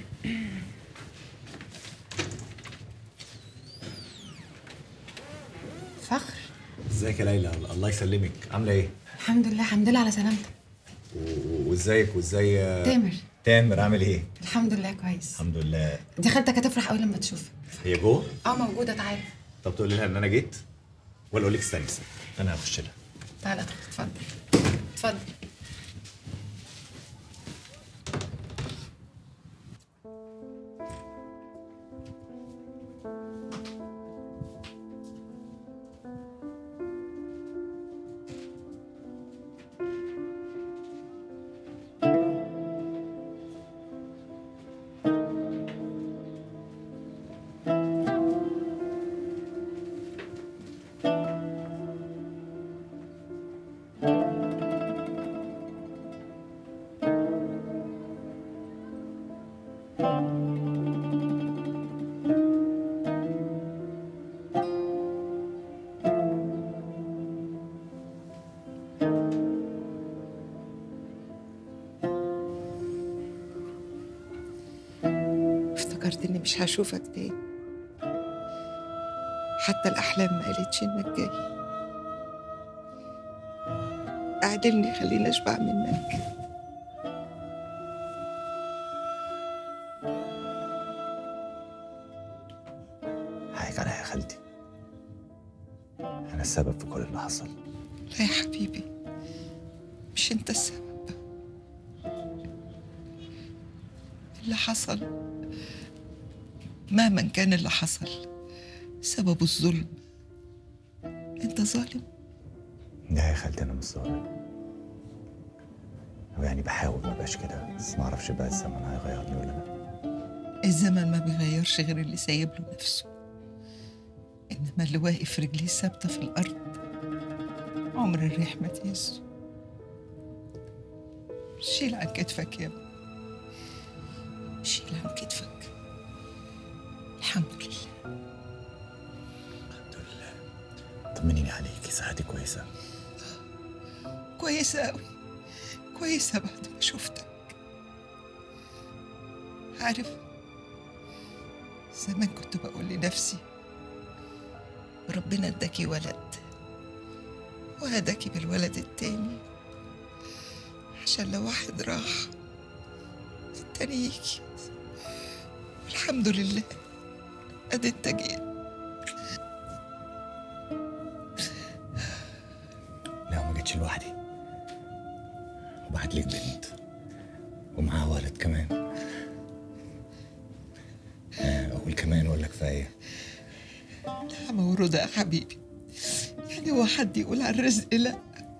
فخر ازيك يا ليلى الله يسلمك عامله ايه الحمد لله الحمد لله على سلامتك و- وازيك وازاي تامر تامر عامل ايه الحمد لله كويس الحمد لله دي خالتك هتفرح قوي لما تشوفك هي جوه اه موجوده تعالى طب تقول لها ان انا جيت ولا اقول لك استني استني انا هخش لها تعالى اتفضل اتفضل افتكرت اني مش هشوفك تاني حتى الاحلام ما قالتش انك جاي اعدلني خليني اشبع منك حقك عليا يا خالتي انا السبب في كل اللي حصل لا يا حبيبي مش انت السبب اللي حصل مهما كان اللي حصل سببه الظلم انت ظالم لا يا خالتي انا مش ظالم أو يعني بحاول ما بقاش كده بس ما اعرفش بقى الزمن هيغيرني ولا لا الزمن ما بيغيرش غير اللي سايب له نفسه انما اللي واقف رجليه ثابته في الارض عمر الريح ما تهزه شيل عن كتفك يا ابني شيل عن كتفك الحمد لله الحمد لله طمنيني عليكي صحتي كويسه كويسة أوي كويسة بعد ما شفتك عارف زمان كنت بقول لنفسي ربنا اداكي ولد وهداكي بالولد التاني عشان لو واحد راح التاني يجي الحمد لله ادي انت جيت لا ما جيتش لوحدي وبعت لك بنت ومعاها ولد كمان آه، اقول كمان ولا كفايه لا مورودة يا حبيبي يعني هو حد يقول على الرزق لا